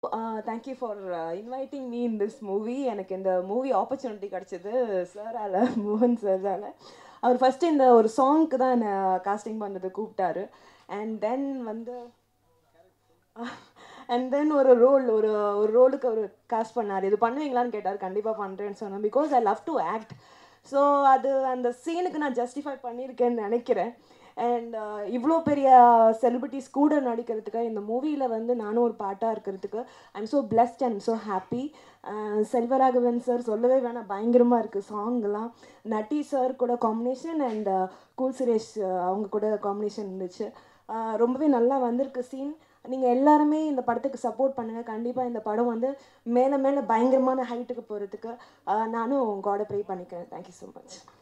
thank you for inviting me in this movie எனக்கு இந்த movie opportunity கிடச்சிது சாரால் மோகன் சாரால் அவர் ஃபஸ்ட்டு இந்த ஒரு சாங்க்கு தான் என்னை காஸ்டிங் பண்ணது கூப்பிட்டாரு அண்ட் தென் வந்து அண்ட் தென் ஒரு ரோல் ஒரு ஒரு ரோலுக்கு அவர் காஸ்ட் பண்ணார் இது பண்ணுவீங்களான்னு கேட்டார் கண்டிப்பாக பண்ணுறேன்னு சொன்னேன் because I love to act so அது அந்த சீனுக்கு நான் ஜஸ்டிஃபை பண்ணியிருக்கேன்னு நினைக்கிறேன் அண்ட் இவ்வளோ பெரிய செலிபிரிட்டிஸ் கூட நடிக்கிறதுக்கு இந்த மூவியில் வந்து நானும் ஒரு பாட்டாக இருக்கிறதுக்கு I am so blessed and so happy Selvaraghavan sir சொல்லவே வேணாம் பயங்கரமாக இருக்குது சாங்லாம் நட்டி சார் கூட காம்பினேஷன் அண்ட் கூல் சுரேஷ் அவங்க கூட காம்பினேஷன் இருந்துச்சு ஆஹ் ரொம்பவே நல்லா வந்திருக்கு சீன் நீங்கள் எல்லாருமே இந்த படத்துக்கு சப்போர்ட் பண்ணுங்கள் கண்டிப்பாக இந்த படம் வந்து மேலே மேலே பயங்கரமான ஹைட்டுக்கு போகிறதுக்கு நானும் காடை ப்ரே பண்ணிக்கிறேன் தேங்க்யூ ஸோ மச்